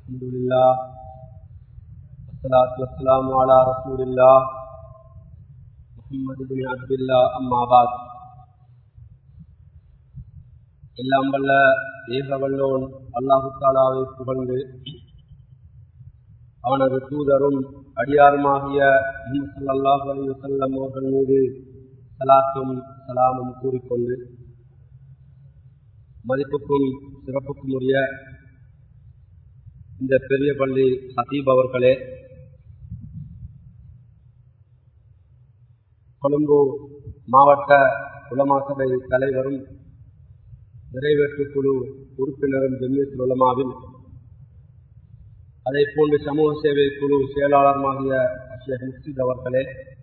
الحمد لله والصلاة والسلام على رسول الله محمد بن عبد الله أما بعد எல்லாம் வல்ல ஏக வல்லோன் அல்லாஹு தாலாவை புகழ்ந்து அவனது தூதரும் அடியாருமாகிய முகமது அல்லாஹ் அலி வசல்லம் அவர்கள் மீது சலாத்தும் சலாமும் கூறிக்கொண்டு மதிப்புக்கும் சிறப்புக்கும் உரிய இந்த பெரிய பள்ளி ஹசீப் அவர்களே கொழும்பு மாவட்ட உலமா சபை தலைவரும் நிறைவேற்று குழு உறுப்பினரும் ஜெமியத் உலமாவில் அதை போன்று சமூக சேவை குழு செயலாளருமாகிய ஷேக் முக்சித் அவர்களே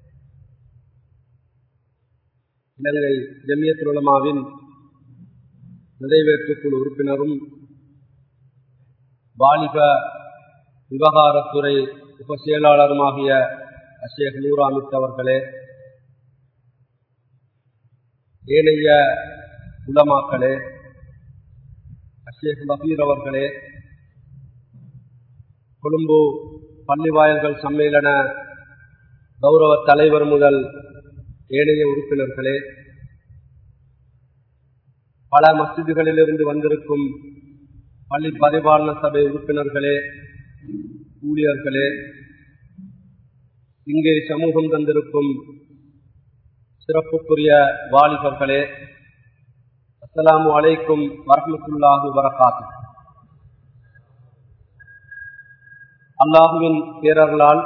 இலங்கை ஜெமியத் உலமாவின் நிறைவேற்று குழு உறுப்பினரும் வாலிப விவகாரத்துறை உப செயலாளருமாகிய அஷேக் நூராமித் அவர்களே ஏனைய உலமாக்களே அஷேக் பபீர் அவர்களே கொழும்பு பள்ளிவாயல்கள் சம்மேளன கௌரவ தலைவர் முதல் ஏனைய உறுப்பினர்களே பல மசிதிகளிலிருந்து வந்திருக்கும் பள்ளி பரிபாலன சபை உறுப்பினர்களே ஊழியர்களே இங்கே சமூகம் தந்திருக்கும் சிறப்புக்குரிய வாலிபர்களே அஸ்லாம் வலைக்கும் வரமத்துல்லாஹு வரகாத்து அல்லாஹுவின் பேரர்களால்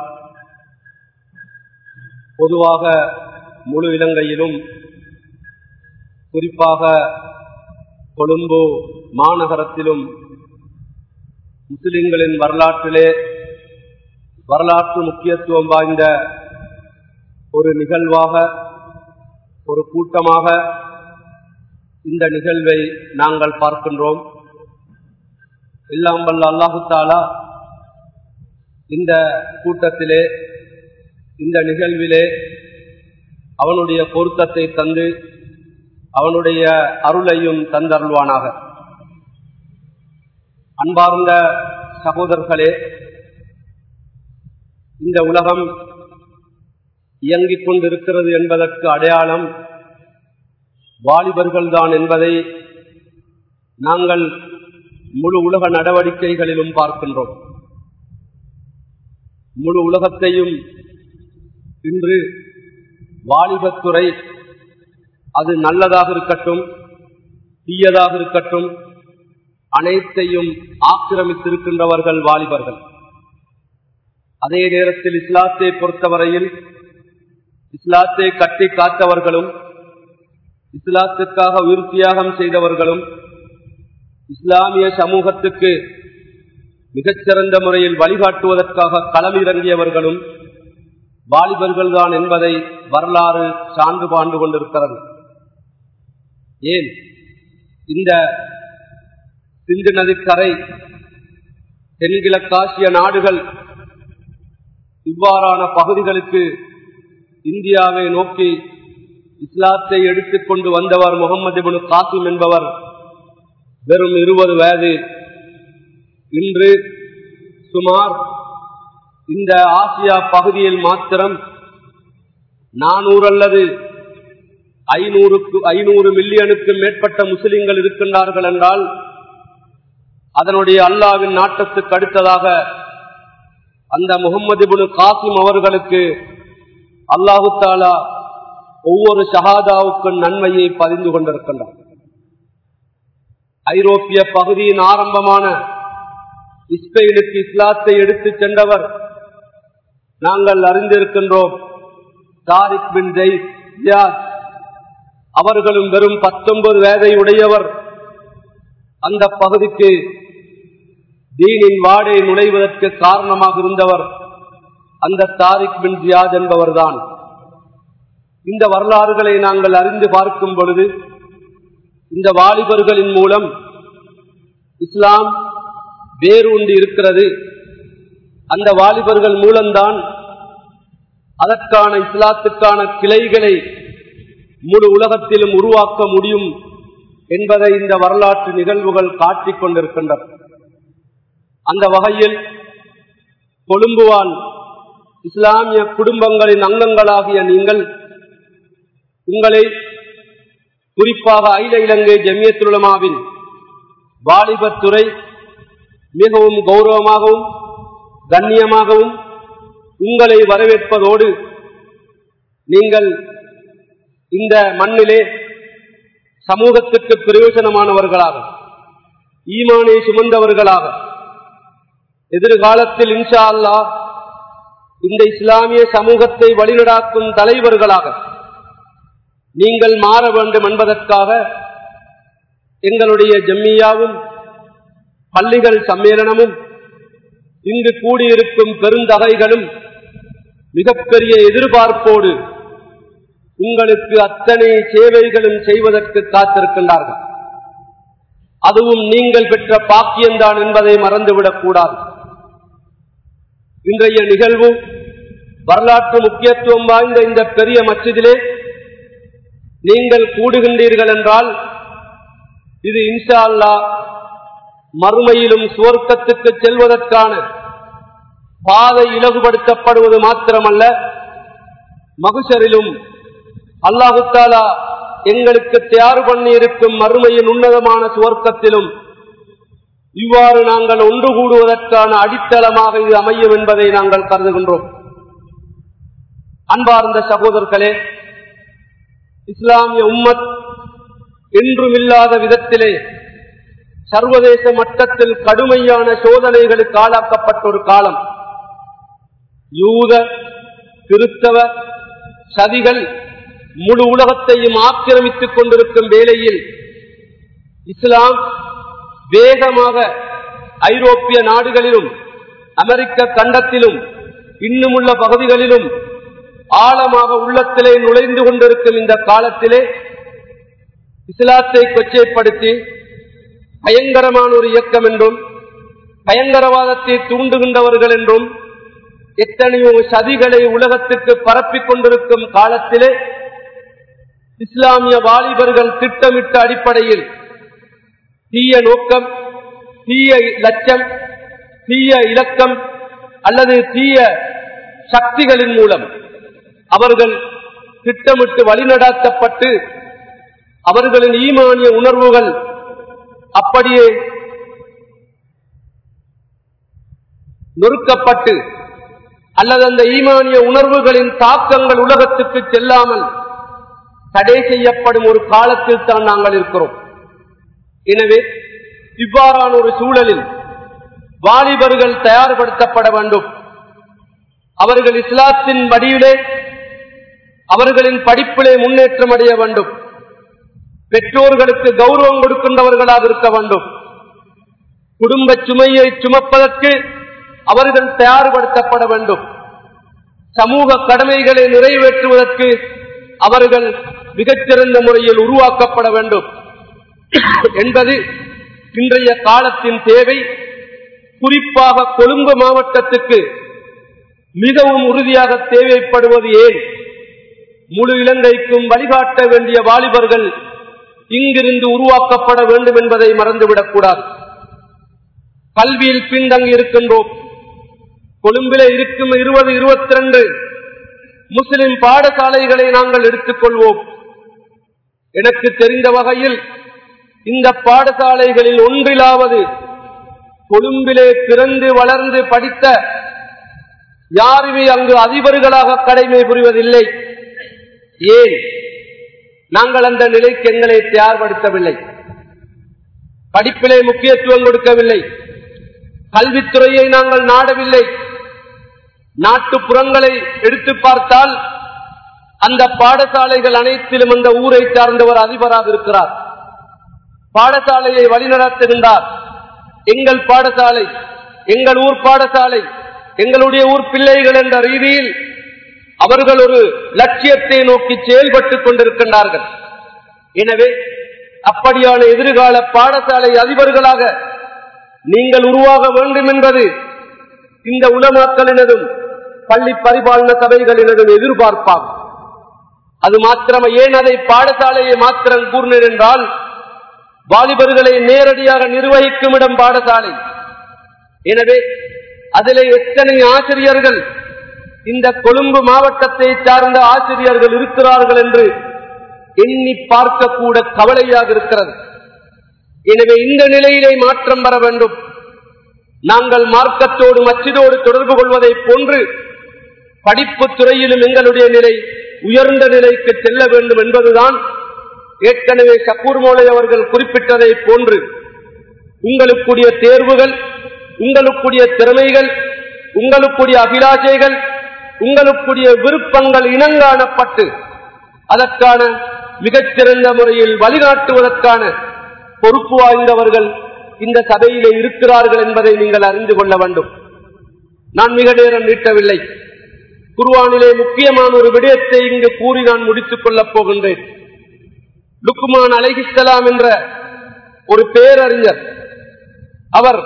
பொதுவாக முழு இலங்கையிலும் குறிப்பாக கொழும்பு மாநகரத்திலும் முஸ்லிம்களின் வரலாற்றிலே வரலாற்று முக்கியத்துவம் வாய்ந்த ஒரு நிகழ்வாக ஒரு கூட்டமாக இந்த நிகழ்வை நாங்கள் பார்க்கின்றோம் எல்லாம் வல்ல அல்லாஹு தாலா இந்த கூட்டத்திலே இந்த நிகழ்விலே அவனுடைய பொருத்தத்தை தந்து அவனுடைய அருளையும் தந்தருள்வானாக அன்பார்ந்த சகோதரர்களே இந்த உலகம் இயங்கிக் கொண்டிருக்கிறது என்பதற்கு அடையாளம் வாலிபர்கள் தான் என்பதை நாங்கள் முழு உலக நடவடிக்கைகளிலும் பார்க்கின்றோம் முழு உலகத்தையும் இன்று வாலிபத்துறை அது நல்லதாக இருக்கட்டும் தீயதாக இருக்கட்டும் அனைத்தையும் ஆக்கிரமித்திருக்கின்றவர்கள் வாலிபர்கள் அதே நேரத்தில் இஸ்லாத்தை பொறுத்தவரையில் இஸ்லாத்தை கட்டி காத்தவர்களும் இஸ்லாத்துக்காக உயிர் தியாகம் செய்தவர்களும் இஸ்லாமிய சமூகத்துக்கு மிகச்சிறந்த முறையில் வழிகாட்டுவதற்காக களமிறங்கியவர்களும் வாலிபர்கள் தான் என்பதை வரலாறு சான்று பாண்டு கொண்டிருக்கிறது ஏன் இந்த சிந்து நதிக்கரை தென்கிழக்காசிய நாடுகள் இவ்வாறான பகுதிகளுக்கு இந்தியாவை நோக்கி இஸ்லாத்தை எடுத்துக்கொண்டு வந்தவர் முகமது இபுனு காசிம் என்பவர் வெறும் இருபது வயது இன்று சுமார் இந்த ஆசியா பகுதியில் மாத்திரம் நானூறு அல்லது ஐநூறுக்கு ஐநூறு மில்லியனுக்கு மேற்பட்ட முஸ்லிம்கள் இருக்கின்றார்கள் என்றால் அதனுடைய அல்லாவின் நாட்டத்துக்கு அடுத்ததாக அந்த முகமது இபுனு காசிம் அவர்களுக்கு அல்லாஹு தாலா ஒவ்வொரு ஷஹாதாவுக்கு நன்மையை பதிந்து கொண்டிருக்கின்றார் ஐரோப்பிய பகுதியின் ஆரம்பமான இஸ்பெயினுக்கு இஸ்லாத்தை எடுத்துச் சென்றவர் நாங்கள் அறிந்திருக்கின்றோம் தாரிக் பின் ஜெயித் அவர்களும் வெறும் பத்தொன்பது வயதை உடையவர் அந்த பகுதிக்கு தீனின் வாடை நுழைவதற்கு காரணமாக இருந்தவர் அந்த தாரிக் பின் ஜியாத் என்பவர்தான் இந்த வரலாறுகளை நாங்கள் அறிந்து பார்க்கும் பொழுது இந்த வாலிபர்களின் மூலம் இஸ்லாம் வேறு ஒன்று இருக்கிறது அந்த வாலிபர்கள் மூலம்தான் அதற்கான இஸ்லாத்துக்கான கிளைகளை முழு உலகத்திலும் உருவாக்க முடியும் என்பதை இந்த வரலாற்று நிகழ்வுகள் காட்டிக் கொண்டிருக்கின்றன அந்த வகையில் கொழும்புவான் இஸ்லாமிய குடும்பங்களின் அங்கங்களாகிய நீங்கள் உங்களை குறிப்பாக அகில இலங்கை ஜமியத்துலமாவின் வாலிபத்துறை மிகவும் கௌரவமாகவும் கண்ணியமாகவும் உங்களை வரவேற்பதோடு நீங்கள் இந்த மண்ணிலே சமூகத்துக்கு பிரயோஜனமானவர்களாக ஈமானை சுமந்தவர்களாக எதிர்காலத்தில் இன்ஷா அல்லா இந்த இஸ்லாமிய சமூகத்தை வழிநடாக்கும் தலைவர்களாக நீங்கள் மாற வேண்டும் என்பதற்காக எங்களுடைய ஜம்மியாவும் பள்ளிகள் சம்மேளனமும் இங்கு கூடியிருக்கும் பெருந்தகைகளும் மிகப்பெரிய எதிர்பார்ப்போடு உங்களுக்கு அத்தனை சேவைகளும் செய்வதற்கு காத்திருக்கின்றார்கள் அதுவும் நீங்கள் பெற்ற பாக்கியம்தான் என்பதை மறந்துவிடக் கூடாது இன்றைய நிகழ்வு வரலாற்று முக்கியத்துவம் வாய்ந்த இந்த பெரிய மச்சிதிலே நீங்கள் கூடுகின்றீர்கள் என்றால் இது இன்ஷா அல்லா மறுமையிலும் சுவர்க்கத்துக்கு செல்வதற்கான பாதை இலகுபடுத்தப்படுவது மாத்திரமல்ல மகுஷரிலும் அல்லாஹு தாலா எங்களுக்கு தயார் பண்ணி இருக்கும் மறுமையின் உன்னதமான சுவர்க்கத்திலும் இவ்வாறு நாங்கள் ஒன்று கூடுவதற்கான அடித்தளமாக இது அமையும் என்பதை நாங்கள் கருதுகின்றோம் அன்பார்ந்த சகோதரர்களே இஸ்லாமிய உம்மத் என்றும் இல்லாத விதத்திலே சர்வதேச மட்டத்தில் கடுமையான சோதனைகளுக்கு ஆளாக்கப்பட்ட ஒரு காலம் யூத கிறிஸ்தவ சதிகள் முழு உலகத்தையும் ஆக்கிரமித்துக் கொண்டிருக்கும் வேளையில் இஸ்லாம் வேகமாக ஐரோப்பிய நாடுகளிலும் அமெரிக்க கண்டத்திலும் இன்னுமுள்ள பகுதிகளிலும் ஆழமாக உள்ளத்திலே நுழைந்து கொண்டிருக்கும் இந்த காலத்திலே இஸ்லாத்தை கொச்சைப்படுத்தி பயங்கரமான ஒரு இயக்கம் என்றும் பயங்கரவாதத்தை தூண்டுகின்றவர்கள் என்றும் எத்தனையோ சதிகளை உலகத்துக்கு பரப்பிக் கொண்டிருக்கும் காலத்திலே இஸ்லாமிய வாலிபர்கள் திட்டமிட்ட அடிப்படையில் தீய நோக்கம் தீய லட்சம் தீய இலக்கம் அல்லது தீய சக்திகளின் மூலம் அவர்கள் திட்டமிட்டு வழிநடாத்தப்பட்டு அவர்களின் ஈமானிய உணர்வுகள் அப்படியே நொறுக்கப்பட்டு அல்லது அந்த ஈமானிய உணர்வுகளின் தாக்கங்கள் உலகத்துக்கு செல்லாமல் தடை செய்யப்படும் ஒரு காலத்தில் தான் நாங்கள் இருக்கிறோம் எனவே இவ்வாறான ஒரு சூழலில் வாலிபர்கள் தயார்படுத்தப்பட வேண்டும் அவர்கள் இஸ்லாத்தின் வடிவிலே அவர்களின் படிப்பிலே முன்னேற்றம் அடைய வேண்டும் பெற்றோர்களுக்கு கௌரவம் கொடுக்கின்றவர்களாக இருக்க வேண்டும் குடும்ப சுமையை சுமப்பதற்கு அவர்கள் தயார்படுத்தப்பட வேண்டும் சமூக கடமைகளை நிறைவேற்றுவதற்கு அவர்கள் மிகச்சிறந்த முறையில் உருவாக்கப்பட வேண்டும் என்பது இன்றைய காலத்தின் தேவை குறிப்பாக கொழும்பு மாவட்டத்துக்கு மிகவும் உறுதியாக தேவைப்படுவது ஏன் முழு இலங்கைக்கும் வழிகாட்ட வேண்டிய வாலிபர்கள் இங்கிருந்து உருவாக்கப்பட வேண்டும் என்பதை மறந்துவிடக் கூடாது கல்வியில் பின்தங்கி இருக்கின்றோம் கொழும்பில இருக்கும் இருபது இருபத்தி ரெண்டு முஸ்லிம் பாடசாலைகளை நாங்கள் எடுத்துக்கொள்வோம் எனக்கு தெரிந்த வகையில் இந்த பாடசாலைகளில் ஒன்றிலாவது கொழும்பிலே பிறந்து வளர்ந்து படித்த யாருமே அங்கு அதிபர்களாக கடமை புரிவதில்லை ஏன் நாங்கள் அந்த நிலைக்கு எங்களை தயார்படுத்தவில்லை படிப்பிலே முக்கியத்துவம் கொடுக்கவில்லை கல்வித்துறையை நாங்கள் நாடவில்லை நாட்டுப்புறங்களை எடுத்து பார்த்தால் அந்த பாடசாலைகள் அனைத்திலும் அந்த ஊரை சார்ந்தவர் அதிபராக இருக்கிறார் பாடசாலையை வழிநடத்துகின்றார் எங்கள் பாடசாலை எங்கள் ஊர் பாடசாலை எங்களுடைய ஊர் பிள்ளைகள் என்ற ரீதியில் அவர்கள் ஒரு லட்சியத்தை நோக்கி செயல்பட்டுக் கொண்டிருக்கின்றார்கள் எனவே அப்படியான எதிர்கால பாடசாலை அதிபர்களாக நீங்கள் உருவாக வேண்டும் என்பது இந்த உலமாக்களினதும் பள்ளி பரிபாலன சபைகளினதும் எதிர்பார்ப்பாகும் அது மாத்திரம் ஏன் அதை பாடசாலையை மாத்திரம் கூறினேன் என்றால் வாலிபர்களை நேரடியாக நிர்வகிக்கும் இடம் பாடசாலை எனவே அதிலே எத்தனை ஆசிரியர்கள் இந்த கொழும்பு மாவட்டத்தை சார்ந்த ஆசிரியர்கள் இருக்கிறார்கள் என்று எண்ணி பார்க்க கூட கவலையாக இருக்கிறது எனவே இந்த நிலையிலே மாற்றம் வர வேண்டும் நாங்கள் மார்க்கத்தோடு மச்சிதோடு தொடர்பு கொள்வதை போன்று படிப்பு துறையிலும் எங்களுடைய நிலை உயர்ந்த நிலைக்கு செல்ல வேண்டும் என்பதுதான் ஏற்கனவே சக்கூர் மோலை அவர்கள் குறிப்பிட்டதை போன்று உங்களுக்குரிய தேர்வுகள் உங்களுக்குரிய திறமைகள் உங்களுக்குரிய அபிலாஷைகள் உங்களுக்குரிய விருப்பங்கள் இனங்காணப்பட்டு அதற்கான மிகச்சிறந்த முறையில் வழிகாட்டுவதற்கான பொறுப்பு வாய்ந்தவர்கள் இந்த சபையிலே இருக்கிறார்கள் என்பதை நீங்கள் அறிந்து கொள்ள வேண்டும் நான் மிக நேரம் நீட்டவில்லை குருவானிலே முக்கியமான ஒரு விடயத்தை இங்கு கூறி நான் முடித்துக் கொள்ளப் போகின்றேன் லுக்குமான் அலைஹிஸ்லாம் என்ற ஒரு பேரறிஞர் அவர்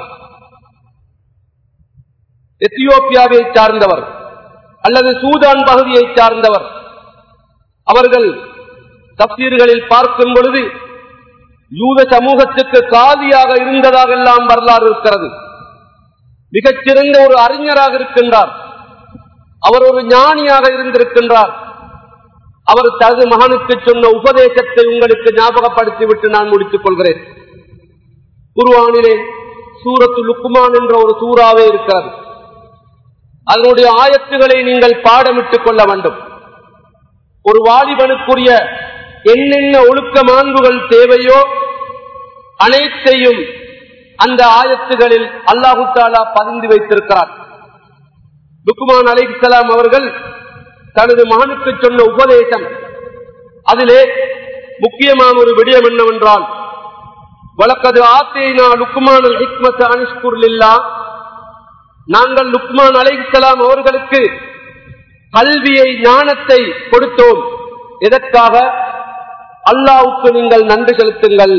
எத்தியோப்பியாவை சார்ந்தவர் அல்லது சூதான் பகுதியை சார்ந்தவர் அவர்கள் தப்சீர்களில் பார்க்கும் பொழுது யூத சமூகத்துக்கு காதியாக இருந்ததாகெல்லாம் வரலாறு இருக்கிறது மிகச்சிறந்த ஒரு அறிஞராக இருக்கின்றார் அவர் ஒரு ஞானியாக இருந்திருக்கின்றார் அவர் தனது மகனுக்கு சொன்ன உபதேசத்தை உங்களுக்கு ஞாபகப்படுத்திவிட்டு நான் முடித்துக் கொள்கிறேன் குருவானிலே சூரத்து லுக்குமான் என்ற ஒரு சூறாவே இருக்கிறது அதனுடைய ஆயத்துகளை நீங்கள் பாடமிட்டுக் கொள்ள வேண்டும் ஒரு வாலிபனுக்குரிய என்னென்ன ஒழுக்க மாண்புகள் தேவையோ அனைத்தையும் அந்த ஆயத்துகளில் அல்லாஹு தாலா பதிந்து வைத்திருக்கிறார் லுக்குமான் அலிசலாம் அவர்கள் தனது மகனுக்கு சொன்ன உபதேசம் அதிலே முக்கியமான ஒரு விடயம் என்னவென்றால் வழக்கது ஆத்தேனா லுக்குமான் ஹிக்மத் அனிஷ்குர்லில்லா நாங்கள் லுக்மான் அலைசலாம் அவர்களுக்கு கல்வியை ஞானத்தை கொடுத்தோம் எதற்காக அல்லாவுக்கு நீங்கள் நன்றி செலுத்துங்கள்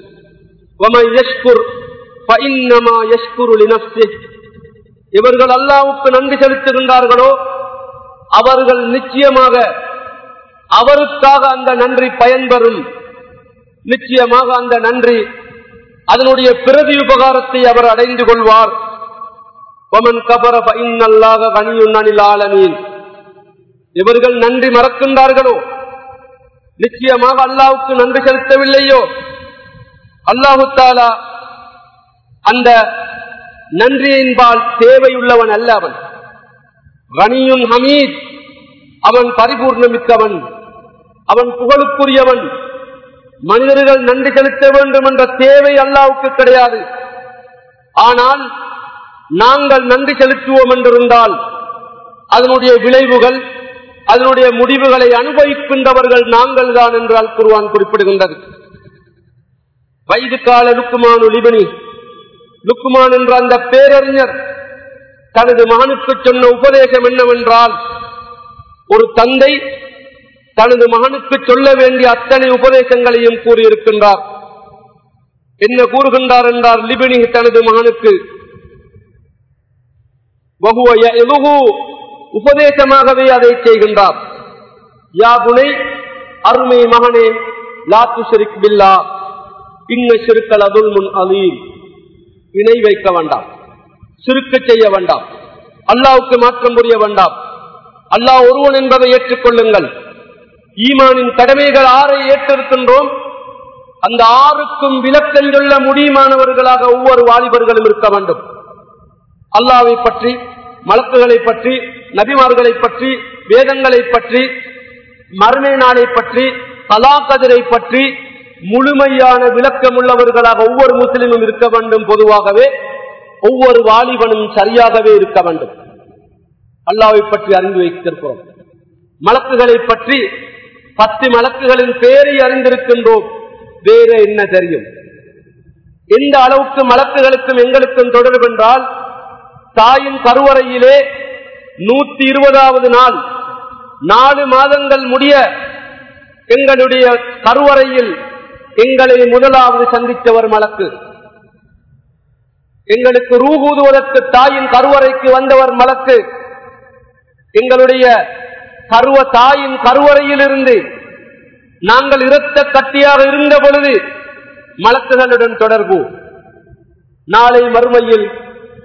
இவர்கள் அல்லாவுக்கு நன்றி செலுத்துகின்றார்களோ அவர்கள் நிச்சயமாக அவருக்காக அந்த நன்றி பயன்பெறும் நிச்சயமாக அந்த நன்றி அதனுடைய பிரதி உபகாரத்தை அவர் அடைந்து கொள்வார் இவர்கள் நன்றி மறக்கின்றார்களோ நிச்சயமாக அல்லாவுக்கு நன்றி செலுத்தவில்லையோ அல்லாஹு தாலா அந்த நன்றியின்பால் தேவையுள்ளவன் அல்ல அவன் கனியும் ஹமீத் அவன் பரிபூர்ணமிக்கவன் அவன் புகழுக்குரியவன் மனிதர்கள் நன்றி செலுத்த வேண்டும் என்ற தேவை அல்லாவுக்கு கிடையாது ஆனால் நாங்கள் நன்றி செலுத்துவோம் என்றிருந்தால் அதனுடைய விளைவுகள் அதனுடைய முடிவுகளை அனுபவிக்கின்றவர்கள் நாங்கள் தான் என்றால் குருவான் குறிப்பிடுகின்றது வயது கால லுக்குமான் லிபனி லுக்குமான் என்ற அந்த பேரறிஞர் தனது மகனுக்கு சொன்ன உபதேசம் என்னவென்றால் ஒரு தந்தை தனது மகனுக்கு சொல்ல வேண்டிய அத்தனை உபதேசங்களையும் கூறியிருக்கின்றார் என்ன கூறுகின்றார் என்றார் லிபினி தனது மகனுக்கு உபதேசமாகவே அதை செய்கின்றார் யாகுனை அருமை மகனே லாத்து ஷெரிக் பில்லா இன்ன சிறுக்கல் அதுல் முன் அலீம் இணை வைக்க வேண்டாம் சிறுக்கு செய்ய வேண்டாம் அல்லாவுக்கு மாற்றம் புரிய வேண்டாம் அல்லாஹ் ஒருவன் என்பதை ஏற்றுக்கொள்ளுங்கள் ஈமானின் கடமைகள் ஆறை ஏற்றிருக்கின்றோம் அந்த ஆறுக்கும் விளக்கம் சொல்ல முடியுமானவர்களாக ஒவ்வொரு வாலிபர்களும் இருக்க வேண்டும் அல்லாவை பற்றி மலக்குகளை பற்றி நபிமார்களை பற்றி வேதங்களை பற்றி மறுமை நாளை பற்றி கலாக்கதிரை பற்றி முழுமையான விளக்கம் உள்ளவர்களாக ஒவ்வொரு முஸ்லிமும் இருக்க வேண்டும் பொதுவாகவே ஒவ்வொரு வாலிபனும் சரியாகவே இருக்க வேண்டும் அல்லாவை பற்றி அறிந்து வைத்திருக்கிறோம் மலக்குகளை பற்றி பத்து மலக்குகளின் பேரை அறிந்திருக்கின்றோம் வேற என்ன தெரியும் எந்த அளவுக்கு மலக்குகளுக்கும் எங்களுக்கும் தொடர்பு என்றால் தாயின் கருவறையிலே நூத்தி இருபதாவது நாள் நாலு மாதங்கள் முடிய எங்களுடைய கருவறையில் எங்களை முதலாவது சந்தித்தவர் மலக்கு எங்களுக்கு ரூகூதுவதற்கு தாயின் கருவறைக்கு வந்தவர் மலக்கு எங்களுடைய கருவ தாயின் கருவறையில் இருந்து நாங்கள் இரத்த கட்டியாக இருந்த பொழுது மலக்குகளுடன் தொடர்பு நாளை மறுமையில்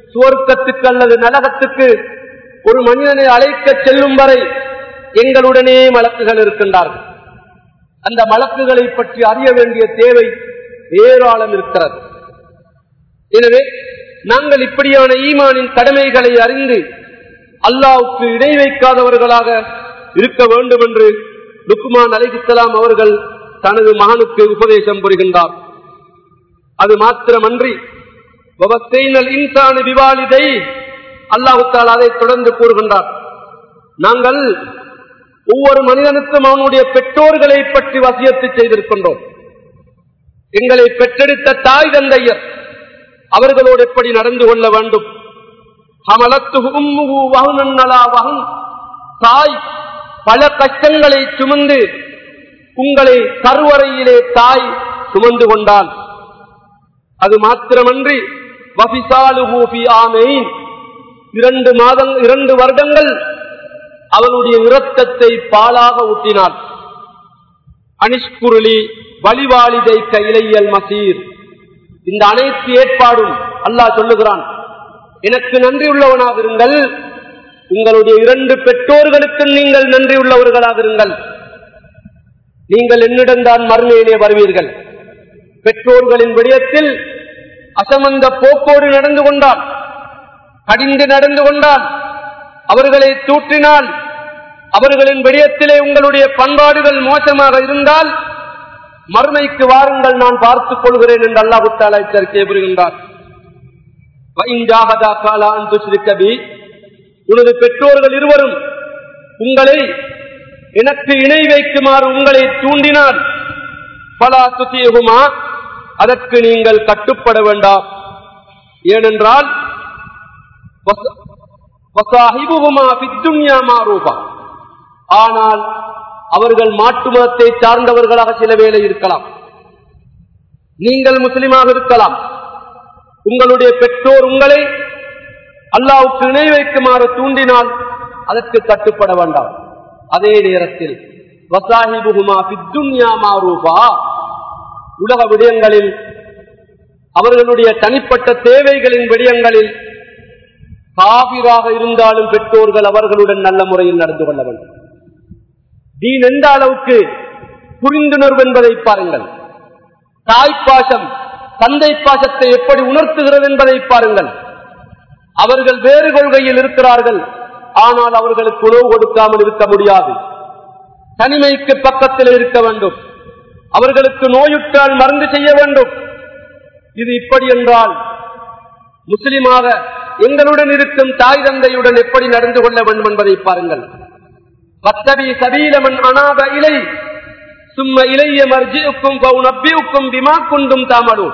சுவர்க்கத்துக்கு அல்லது நரகத்துக்கு ஒரு மனிதனை அழைக்க செல்லும் வரை எங்களுடனே மலக்குகள் இருக்கின்றார்கள் அந்த மலக்குகளை பற்றி அறிய வேண்டிய தேவை ஏராளம் இருக்கிறது எனவே நாங்கள் இப்படியான ஈமானின் கடமைகளை அறிந்து அல்லாவுக்கு இணை வைக்காதவர்களாக இருக்க வேண்டும் என்று லுக்மான் அலிகுலாம் அவர்கள் தனது மகனுக்கு உபதேசம் புரிகின்றார் அது மாத்திரமன்றி இன்சான விவாலிதை அல்லாஹுத்தால் அதை தொடர்ந்து கூறுகின்றார் நாங்கள் ஒவ்வொரு மனிதனுக்கும் அவனுடைய பெற்றோர்களை பற்றி வசியத்து செய்திருக்கின்றோம் எங்களை பெற்றெடுத்த தாய் தந்தையர் அவர்களோடு எப்படி நடந்து கொள்ள வேண்டும் தாய் பல கஷ்டங்களை சுமந்து உங்களை கருவறையிலே தாய் சுமந்து கொண்டால் அது மாத்திரமன்றி இரண்டு மாதம் இரண்டு வருடங்கள் அவனுடைய இரத்தத்தை பாலாக ஊட்டினான் அனிஷ்குருளி வழிவாளிதை கையிலையல் மசீர் இந்த அனைத்து ஏற்பாடும் அல்லாஹ் சொல்லுகிறான் எனக்கு நன்றி உள்ளவனாக இருங்கள் உங்களுடைய இரண்டு பெற்றோர்களுக்கு நீங்கள் நன்றி உள்ளவர்களாக இருங்கள் நீங்கள் என்னிடம்தான் மறுமையிலே வருவீர்கள் பெற்றோர்களின் விடயத்தில் அசமந்த போக்கோடு நடந்து கொண்டால் கடிந்து நடந்து கொண்டால் அவர்களை தூற்றினால் அவர்களின் விடயத்திலே உங்களுடைய பண்பாடுகள் மோசமாக இருந்தால் மறுமைக்கு வாருங்கள் நான் பார்த்துக் கொள்கிறேன் என்று அல்லாஹுத்தாலா எச்சரிக்கை புரிகின்றார் உனது பெற்றோர்கள் இருவரும் உங்களை எனக்கு இணை வைக்குமாறு உங்களை தூண்டினால் பலா துத்தியகுமா அதற்கு நீங்கள் கட்டுப்பட வேண்டாம் ஏனென்றால் ஆனால் அவர்கள் மாட்டு மதத்தை சார்ந்தவர்களாக சில வேலை இருக்கலாம் நீங்கள் முஸ்லிமாக இருக்கலாம் உங்களுடைய பெற்றோர் உங்களை அல்லாவுக்கு இணை வைக்குமாறு தூண்டினால் அதற்கு கட்டுப்பட வேண்டாம் அதே நேரத்தில் உலக விடயங்களில் அவர்களுடைய தனிப்பட்ட தேவைகளின் விடயங்களில் காவிராக இருந்தாலும் பெற்றோர்கள் அவர்களுடன் நல்ல முறையில் நடந்து கொள்ள வேண்டும் தீன் எந்த அளவுக்கு புரிந்துணர்வு என்பதை பாருங்கள் தாய்ப்பாசம் தந்தை பாசத்தை எப்படி உணர்த்துகிறது என்பதை பாருங்கள் அவர்கள் வேறு கொள்கையில் இருக்கிறார்கள் ஆனால் அவர்களுக்கு உணவு கொடுக்காமல் இருக்க முடியாது தனிமைக்கு பக்கத்தில் இருக்க வேண்டும் அவர்களுக்கு நோயுற்றால் மருந்து செய்ய வேண்டும் இது இப்படி என்றால் முஸ்லிமாக எங்களுடன் இருக்கும் தாய் தந்தையுடன் எப்படி நடந்து கொள்ள வேண்டும் என்பதை பாருங்கள் பத்தவி சபீலமன் அனாத இலை சும்ம இளைய மர்ஜிக்கும் நப்பியுக்கும் விமா கொண்டும் தாமடும்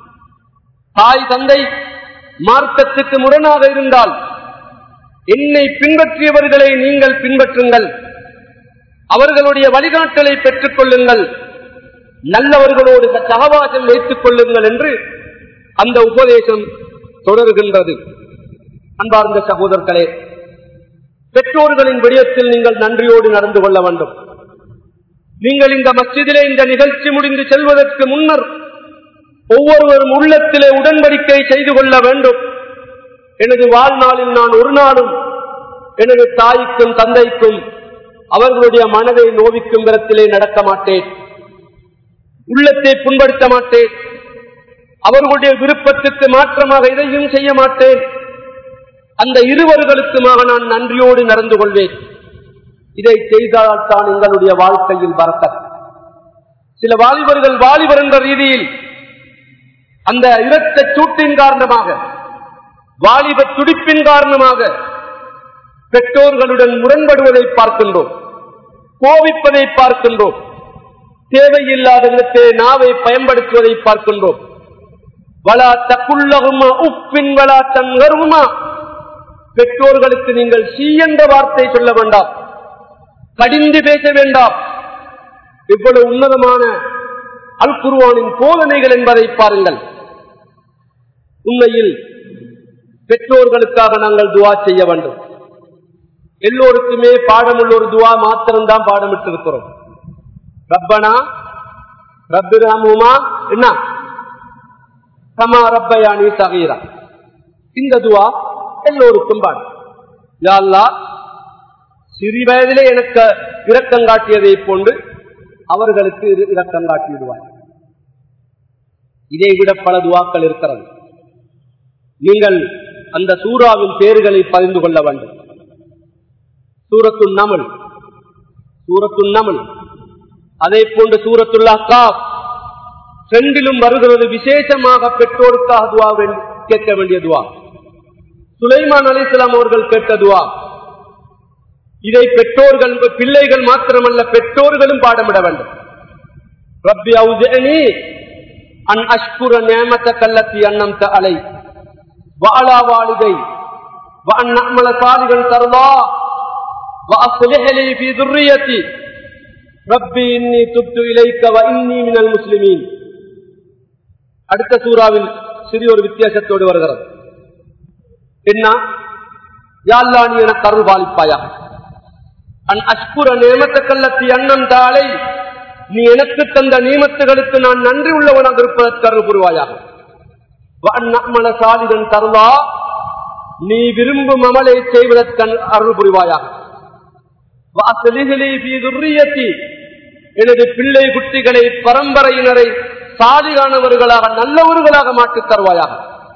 தாய் தந்தை மார்க்கத்துக்கு முரணாக இருந்தால் என்னை பின்பற்றியவர்களை நீங்கள் பின்பற்றுங்கள் அவர்களுடைய வழிகாட்டலை பெற்றுக் கொள்ளுங்கள் நல்லவர்களோடு சகவாசம் வைத்துக் கொள்ளுங்கள் என்று அந்த உபதேசம் தொடர்கின்றது அன்பார்ந்த சகோதரர்களே பெற்றோர்களின் விடயத்தில் நீங்கள் நன்றியோடு நடந்து கொள்ள வேண்டும் நீங்கள் இந்த மஸ்ஜிதிலே இந்த நிகழ்ச்சி முடிந்து செல்வதற்கு முன்னர் ஒவ்வொருவரும் உள்ளத்திலே உடன்படிக்கை செய்து கொள்ள வேண்டும் எனது வாழ்நாளில் நான் ஒரு நாளும் எனது தாய்க்கும் தந்தைக்கும் அவர்களுடைய மனதை நோவிக்கும் விதத்திலே நடக்க மாட்டேன் உள்ளத்தை புண்படுத்த மாட்டேன் அவர்களுடைய விருப்பத்துக்கு மாற்றமாக இதையும் செய்ய மாட்டேன் அந்த இருவர்களுக்குமாக நான் நன்றியோடு நடந்து கொள்வேன் இதை செய்தால்தான் எங்களுடைய வாழ்க்கையில் வரக்க சில வாலிபர்கள் வாலிபர் என்ற ரீதியில் அந்த இரத்த சூட்டின் காரணமாக வாலிப துடிப்பின் காரணமாக பெற்றோர்களுடன் முரண்படுவதை பார்க்கின்றோம் கோபிப்பதை பார்க்கின்றோம் தேவையில்லாத இடத்திலே நாவை பயன்படுத்துவதை பார்க்கின்றோம் வலா தக்குள்ளகுமா உப்பின் வலா தங்கருமா பெற்றோர்களுக்கு நீங்கள் சி என்ற வார்த்தை சொல்ல வேண்டாம் கடிந்து பேச வேண்டாம் இவ்வளவு உன்னதமான அல் குருவானின் போதனைகள் என்பதை பாருங்கள் உண்மையில் பெற்றோர்களுக்காக நாங்கள் துவா செய்ய வேண்டும் எல்லோருக்குமே பாடமுள்ள ஒரு துவா மாத்திரம்தான் பாடமிட்டு இருக்கிறோம் ரப்பனா ரப்பிராமுமா என்ன சமா ரப்பயானி சகீரா இந்த துவா எல்லோருக்கும் பாடு யா அல்லாஹ் சிறு வயதிலே எனக்கு இரக்கம் காட்டியதை போன்று அவர்களுக்கு இரு- இரக்கம் காட்டிவிடுவார் இதை விட பல துவாக்கள் இருக்கிறது நீங்கள் அந்த சூறாவின் பேர்களை பகிர்ந்து கொள்ள வேண்டும் சூரத்து நமல் சூரத்து நமல் அதே போன்று சூரத்துல் அக்காப் ரெண்டிலும் வருகிறது விசேஷமாக பெற்றோருக்காக துவா வேண்டி- கேட்க வேண்டிய துவா சுலைமான் அலிஸ்லாம் அவர்கள் கேட்ட துவா இதை பெற்றோர்கள் பிள்ளைகள் மாத்திரமல்ல பெற்றோர்களும் பாடமிட வேண்டும் ரப்பி அவுஜனி அன் அஷ்குர நேமத்த கல்லத்தி அன்னம் அலை வாழா வாலிதை وأن نعمل صالحا ترضى وأصلح لي في ذريتي ربي إني تبت إليك وإني من المسلمين அடுத்த சூறாவில் சிறிய ஒரு வித்தியாசத்தோடு வருகிறது என்ன யாழ்லா நீ எனக்கு அருள் பாலிப்பாயா அன் அஷ்குர நேமத்த கல்லத்தி அண்ணன் தாளை நீ எனக்கு தந்த நியமத்துகளுக்கு நான் நன்றி உள்ளவனாக இருப்பதற்கு அருள் புரிவாயாக வஅன்னஅமல சாலிதன் தருவா நீ விரும்பும் அமலை செய்வதற்கு அருள் புரிவாயாக வஅஸ்லிஹ்லி ஃபீ துர்ரியத்தி எனது பிள்ளை குட்டிகளை பரம்பரையினரை சாலிகானவர்களாக நல்லவர்களாக மாற்றித் தருவாயாக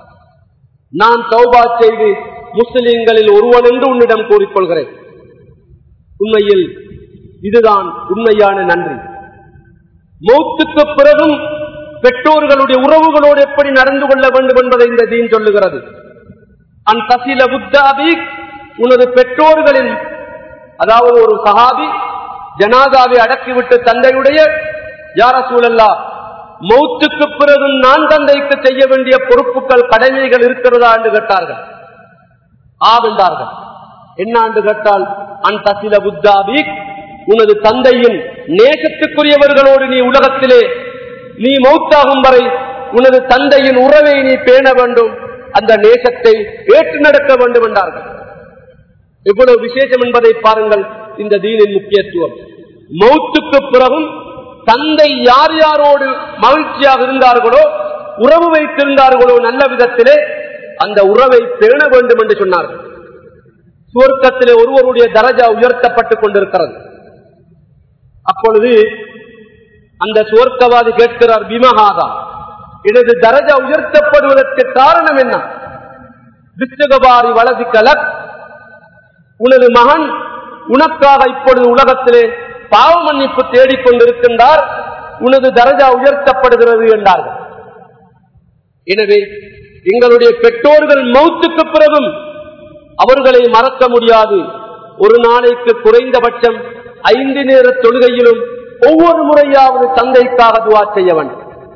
நான் தௌபா செய்து முஸ்லிம்களில் ஒருவன் என்று உன்னிடம் கூறிக்கொள்கிறேன் உண்மையில் இதுதான் உண்மையான நன்றி மௌத்துக்கு பிறகும் பெற்றோர்களுடைய உறவுகளோடு எப்படி நடந்து கொள்ள வேண்டும் என்பதை இந்த தீன் சொல்லுகிறது அன் தசில புத்தாபி உனது பெற்றோர்களின் அதாவது ஒரு சஹாபி ஜனாதாவை அடக்கிவிட்டு தந்தையுடைய யார சூழல்லா மௌத்துக்கு பிறகும் நான் தந்தைக்கு செய்ய வேண்டிய பொறுப்புகள் கடமைகள் இருக்கிறதா என்று கேட்டார்கள் ஆவென்றார்கள் என்ன என்று கேட்டால் அன் தசில புத்தாபி உனது தந்தையின் நேசத்துக்குரியவர்களோடு நீ உலகத்திலே நீ மௌத்தாகும் வரை உனது தந்தையின் உறவை நீ பேண வேண்டும் அந்த நேசத்தை ஏற்று நடக்க வேண்டும் என்றார்கள் எவ்வளவு விசேஷம் என்பதை பாருங்கள் இந்த தீனின் முக்கியத்துவம் மௌத்துக்கு பிறகும் தந்தை யார் யாரோடு மகிழ்ச்சியாக இருந்தார்களோ உறவு வைத்திருந்தார்களோ நல்ல விதத்திலே அந்த உறவை பேண வேண்டும் என்று சொன்னார்கள் சுவர்க்கத்திலே ஒருவருடைய தரஜா உயர்த்தப்பட்டுக் கொண்டிருக்கிறது அப்பொழுது அந்த சுவர்க்கவாதி கேட்கிறார் பிமகாதா எனது தரஜா உயர்த்தப்படுவதற்கு காரணம் என்ன வித்தகபாரி வலது கலக் உனது மகன் உனக்காக இப்பொழுது உலகத்திலே பாவ மன்னிப்பு தேடிக்கொண்டிருக்கின்றார் உனது தரஜா உயர்த்தப்படுகிறது என்றார்கள் எனவே எங்களுடைய பெற்றோர்கள் மௌத்துக்கு பிறகும் அவர்களை மறக்க முடியாது ஒரு நாளைக்கு குறைந்தபட்சம் ஐந்து நேர தொழுகையிலும் ஒவ்வொரு முறையாவது தந்தைக்காக துவா செய்ய வேண்டும்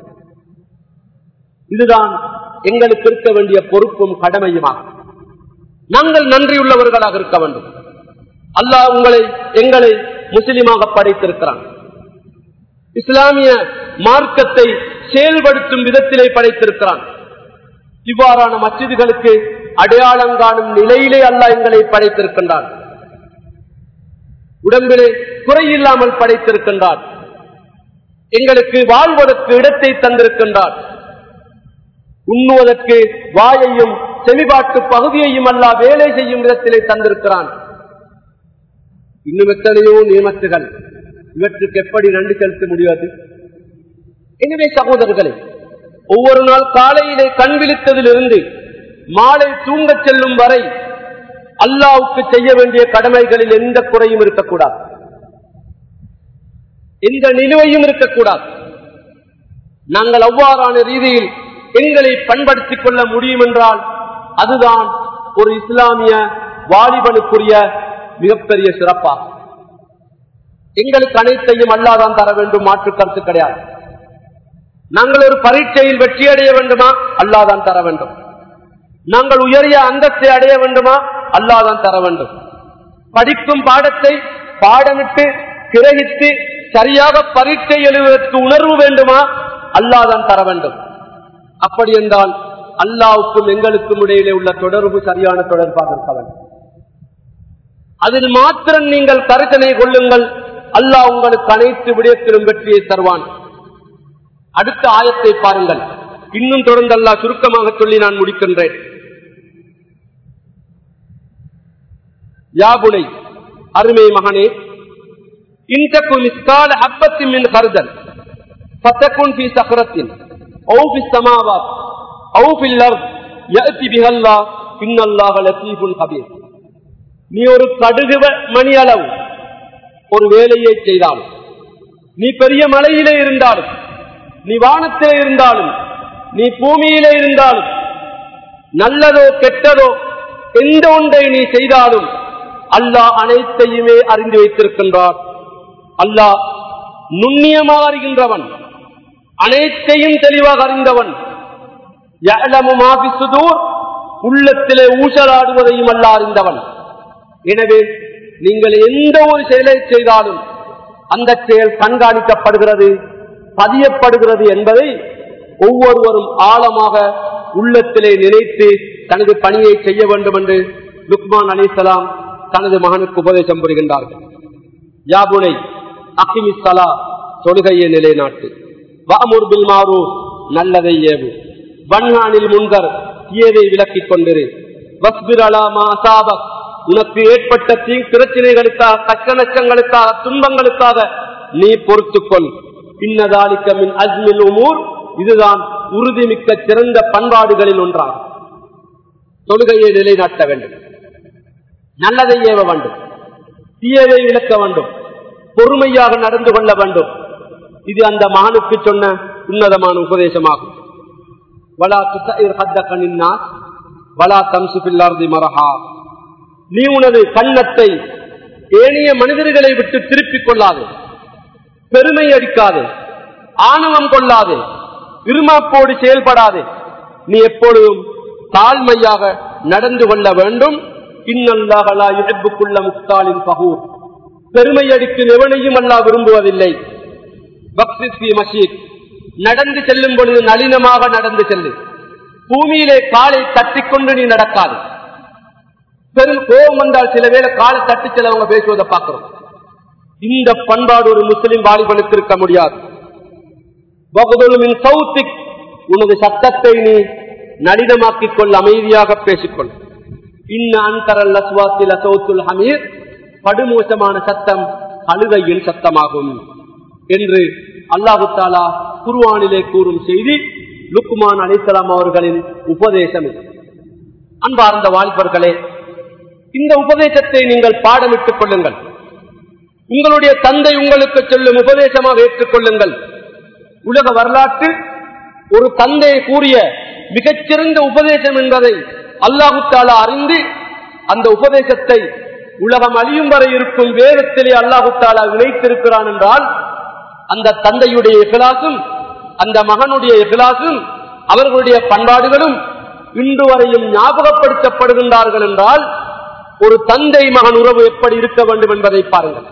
இதுதான் எங்களுக்கு இருக்க வேண்டிய பொறுப்பும் கடமையுமாகும் நாங்கள் நன்றியுள்ளவர்களாக இருக்க வேண்டும் அல்லாஹ் உங்களை எங்களை முஸ்லிமாக படைத்திருக்கிறான் இஸ்லாமிய மார்க்கத்தை செயல்படுத்தும் விதத்திலே படைத்திருக்கிறான் இவ்வாறான மசிதிகளுக்கு அடையாளம் காணும் நிலையிலே அல்லாஹ் எங்களை படைத்திருக்கின்றான் உடம்பிலே குறையில்லாமல் படைத்திருக்கின்றான் எங்களுக்கு வாழ்வதற்கு இடத்தை தந்திருக்கின்றான் உண்ணுவதற்கு வாயையும் செவிபாட்டு பகுதியையும் அல்ல வேலை செய்யும் விதத்திலே தந்திருக்கிறான் இன்னும் எத்தனையோ நியமத்துகள் இவற்றுக்கு எப்படி நன்றி செலுத்த முடியாது எனவே சகோதரர்களே ஒவ்வொரு நாள் காலையிலே கண் விழித்ததிலிருந்து மாலை தூங்கச் செல்லும் வரை அல்லாவுக்கு செய்ய வேண்டிய கடமைகளில் எந்த குறையும் இருக்கக்கூடாது எந்த நிலுவையும் இருக்கக்கூடாது நாங்கள் அவ்வாறான ரீதியில் எங்களை பண்படுத்திக் கொள்ள முடியும் என்றால் அதுதான் ஒரு இஸ்லாமிய வாலிபனுக்குரிய மிகப்பெரிய சிறப்பாகும் எங்களுக்கு அனைத்தையும் அல்லாதான் தர வேண்டும் மாற்று கருத்து கிடையாது நாங்கள் ஒரு பரீட்சையில் வெற்றியடைய வேண்டுமா அல்லாதான் தர வேண்டும் நாங்கள் உயரிய அந்தஸ்தை அடைய வேண்டுமா அல்லாதான் தர வேண்டும் படிக்கும் பாடத்தை பாடமிட்டு கிரகித்து சரியாக பரீட்சை எழுதுவதற்கு உணர்வு வேண்டுமா அல்லாதான் தர வேண்டும் அப்படி என்றால் அல்லாவுக்கும் எங்களுக்கும் இடையிலே உள்ள தொடர்பு சரியான தொடர்பாக இருக்க வேண்டும் அதில் மாத்திரம் நீங்கள் கருத்தனை கொள்ளுங்கள் அல்லாஹ் உங்களுக்கு அனைத்து விடயத்திலும் வெற்றியை தருவான் அடுத்த ஆயத்தை பாருங்கள் இன்னும் தொடர்ந்து அல்லாஹ் சுருக்கமாக சொல்லி நான் முடிக்கின்றேன் யாபுனை அருமை மகனே இன்டக்கு மிஸ்கால ஹப்பத்தின் மின் கருதல் فتكن في صخرة أو في السماوات أو في الأرض يأتي بها الله إن الله لطيف خبير நீ ஒரு கடுகு மணி அளவு ஒரு வேலையை செய்தாலும் நீ பெரிய மலையிலே இருந்தாலும் நீ வானத்திலே இருந்தாலும் நீ பூமியிலே இருந்தாலும் நல்லதோ கெட்டதோ எந்த ஒன்றை நீ செய்தாலும் அல்லாஹ் அனைத்தையுமே அறிந்து வைத்திருக்கின்றார் அல்லாஹ் நுண்ணியமாக அறிகின்றவன் அனைத்தையும் தெளிவாக அறிந்தவன் சுதூர் உள்ளத்திலே ஊசலாடுவதையும் அல்ல அறிந்தவன் எனவே நீங்கள் எந்த ஒரு செயலை செய்தாலும் அந்த செயல் கண்காணிக்கப்படுகிறது பதியப்படுகிறது என்பதை ஒவ்வொருவரும் ஆழமாக உள்ளத்திலே நினைத்து தனது பணியை செய்ய வேண்டும் என்று லுக்மான் அலிசலாம் தனது மகனுக்கு உபதேசம் புரிகின்றார்கள் யாபுனை அகிமிசலா தொழுகையை நிலைநாட்டு வாமுர் பில் மாறு நல்லதை ஏவு வன்ஹானில் முன்கர் தீயதை விலக்கிக் கொண்டிரு வஸ்பிர் அலாமா அசாபக் உனக்கு ஏற்பட்ட தீ பிரச்சனைகளுக்காக கஷ்ட நஷ்டங்களுக்காக துன்பங்களுக்காக நீ பொறுத்துக்கொள் இன்னதாலிக்க மின் அஜ்மில் உமூர் இதுதான் உறுதிமிக்க சிறந்த பண்பாடுகளில் ஒன்றாகும் தொழுகையை நிலைநாட்ட வேண்டும் நல்லதை ஏவ வேண்டும் தீயதை விளக்க வேண்டும் பொறுமையாக நடந்து கொள்ள வேண்டும் இது அந்த மகனுக்கு சொன்ன உன்னதமான உபதேசமாகும் வலா துசைர் ஹத்தகனின்னா வலா தம்சுபில்லார்தி மரஹா நீ உனது கண்ணத்தை ஏனைய மனிதர்களை விட்டு திருப்பிக் கொள்ளாது பெருமை அடிக்காது ஆணவம் கொள்ளாது இருமாப்போடு செயல்படாது நீ எப்பொழுதும் தாழ்மையாக நடந்து கொள்ள வேண்டும் இன்னல்லாஹலா இழப்புக்குள்ள முக்தாலின் பகூர் பெருமை அடிக்கும் எவனையும் அல்லா விரும்புவதில்லை பக்தி மஷீத் நடந்து செல்லும் பொழுது நளினமாக நடந்து செல்லு பூமியிலே காலை தட்டிக்கொண்டு நீ நடக்காது பெரும் கோபம் வந்தால் சில வேளை காலை தட்டி செல்லவங்க பேசுவதை பார்க்கிறோம் இந்த பண்பாடு ஒரு முஸ்லிம் வாலிபனுக்கு இருக்க முடியாது சௌத்திக் உனது சத்தத்தை நீ நளினமாக்கிக் கொள் அமைதியாக பேசிக்கொள் இன்ன அன்கரல் அஸ்வாத்தில் அசௌத்துல் ஹமீர் படுமோசமான சத்தம் அழுகையின் சத்தமாகும் என்று அல்லாஹு தாலா குருவானிலே கூறும் செய்தி லுக்குமான் அலிசலாம் அவர்களின் உபதேசம் இது அன்பார்ந்த வாலிபர்களே இந்த உபதேசத்தை நீங்கள் பாடமிட்டுக் கொள்ளுங்கள் உங்களுடைய தந்தை உங்களுக்கு சொல்லும் உபதேசமாக ஏற்றுக்கொள்ளுங்கள் உலக வரலாற்றில் ஒரு தந்தை கூறிய மிகச்சிறந்த உபதேசம் என்பதை அல்லாஹு தாலா அறிந்து அந்த உபதேசத்தை உலகம் அழியும் வரை இருக்கும் வேதத்திலே அல்லாஹு தாலா இணைத்திருக்கிறான் என்றால் அந்த தந்தையுடைய இகலாசும் அந்த மகனுடைய இகலாசும் அவர்களுடைய பண்பாடுகளும் இன்று வரையும் ஞாபகப்படுத்தப்படுகின்றார்கள் என்றால் ஒரு தந்தை மகன் உறவு எப்படி இருக்க வேண்டும் என்பதை பாருங்கள்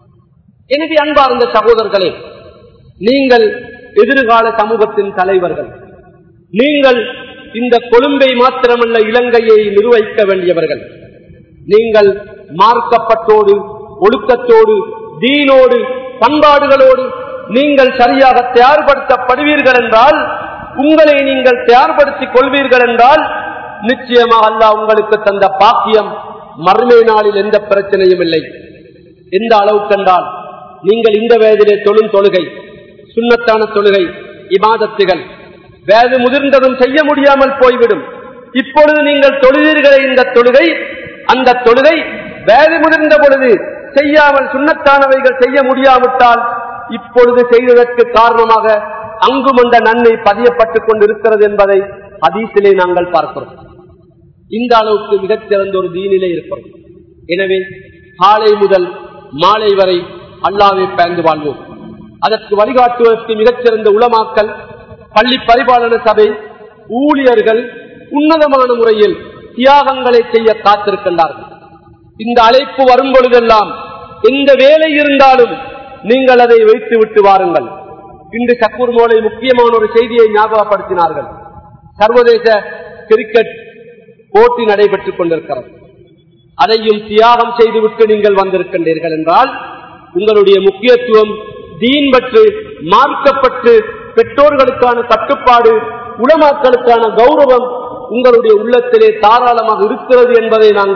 எனவே அன்பார்ந்த சகோதரர்களே நீங்கள் எதிர்கால சமூகத்தின் தலைவர்கள் நீங்கள் இந்த கொழும்பை மாத்திரமல்ல இலங்கையை நிர்வகிக்க வேண்டியவர்கள் நீங்கள் மார்க்கப்பட்டோடு ஒழுக்கத்தோடு தீனோடு பண்பாடுகளோடு நீங்கள் சரியாக தயார்படுத்தப்படுவீர்கள் என்றால் உங்களை நீங்கள் தயார்படுத்திக் கொள்வீர்கள் என்றால் நிச்சயமாக அல்லா உங்களுக்கு தந்த பாக்கியம் மறுமை நாளில் எந்த பிரச்சனையும் இல்லை எந்த அளவுக்கு என்றால் நீங்கள் இந்த வயதிலே தொழும் தொழுகை சுண்ணத்தான தொழுகை இபாதத்துகள் வேது முதிர்ந்ததும் செய்ய முடியாமல் போய்விடும் இப்பொழுது நீங்கள் தொழுதீர்களே இந்த தொழுகை அந்த தொழுகை வேது முதிர்ந்த பொழுது செய்யாமல் சுண்ணத்தானவைகள் செய்ய முடியாவிட்டால் இப்பொழுது செய்வதற்கு காரணமாக அங்குமண்ட நன்மை பதியப்பட்டுக் கொண்டிருக்கிறது என்பதை அதீசிலே நாங்கள் பார்க்கிறோம் இந்த அளவுக்கு மிகச்சிறந்த ஒரு தீனிலே இருக்கிறோம் எனவே காலை முதல் மாலை வரை அல்லாவை பயந்து வாழ்வோம் அதற்கு வழிகாட்டுவதற்கு மிகச்சிறந்த உளமாக்கல் பள்ளி பரிபாலன சபை ஊழியர்கள் உன்னதமான முறையில் தியாகங்களை செய்ய காத்திருக்கின்றார்கள் இந்த அழைப்பு வரும் பொழுதெல்லாம் எந்த வேலை இருந்தாலும் நீங்கள் அதை வைத்து விட்டு வாருங்கள் இன்று சக்கூர் மோலை முக்கியமான ஒரு செய்தியை ஞாபகப்படுத்தினார்கள் சர்வதேச கிரிக்கெட் போட்டி நடைபெற்றுக் கொண்டிருக்கிறது அதையும் தியாகம் செய்துவிட்டு நீங்கள் வந்திருக்கின்றீர்கள் என்றால் உங்களுடைய முக்கியத்துவம் தீன் பற்று மார்க்கப்பட்டு பெற்றோர்களுக்கான கட்டுப்பாடு உளமாக்களுக்கான கௌரவம் உங்களுடைய உள்ளத்திலே தாராளமாக இருக்கிறது என்பதை நாங்கள்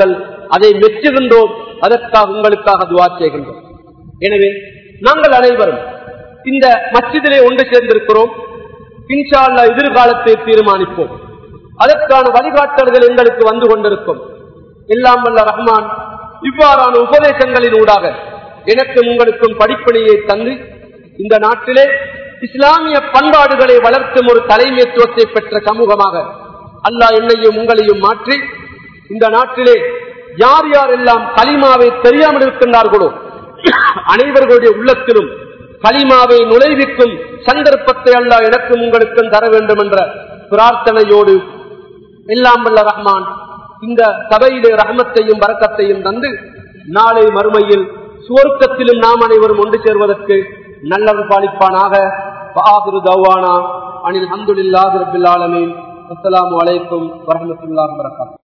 அதை மெச்சுகின்றோம் அதற்காக உங்களுக்காக துவா செய்கின்றோம் எனவே நாங்கள் அனைவரும் இந்த மஸ்ஜிதிலே ஒன்று சேர்ந்திருக்கிறோம் இன்ஷா அல்லா எதிர்காலத்தை தீர்மானிப்போம் அதற்கான வழிகாட்டல்கள் எங்களுக்கு வந்து கொண்டிருக்கும் எல்லாம் வல்ல ரஹ்மான் இவ்வாறான உபதேசங்களின் ஊடாக எனக்கும் உங்களுக்கும் படிப்பணியை தந்து இந்த நாட்டிலே இஸ்லாமிய பண்பாடுகளை வளர்க்கும் ஒரு தலைமைத்துவத்தை பெற்ற சமூகமாக அல்லாஹ் என்னையும் உங்களையும் மாற்றி இந்த நாட்டிலே யார் யாரெல்லாம் கலிமாவை தெரியாமல் இருக்கின்றார்களோ அனைவர்களுடைய உள்ளத்திலும் கலிமாவை நுழைவிக்கும் சந்தர்ப்பத்தை அல்லாஹ் எனக்கும் உங்களுக்கும் தர வேண்டும் என்ற பிரார்த்தனையோடு எல்லாம் வல்ல ரஹ்மான் இந்த சபையிலே ரஹமத்தையும் வரக்கத்தையும் தந்து நாளை மறுமையில் சுவர்க்கத்திலும் நாம் அனைவரும் ஒன்று சேர்வதற்கு நல்லவர் பாலிப்பானாக அனில் அஹமதுல்லாஹி ரபில் ஆலமீன் அஸ்ஸலாமு அலைக்கும் வரஹமத்துல்லாஹி வரகாத்துஹு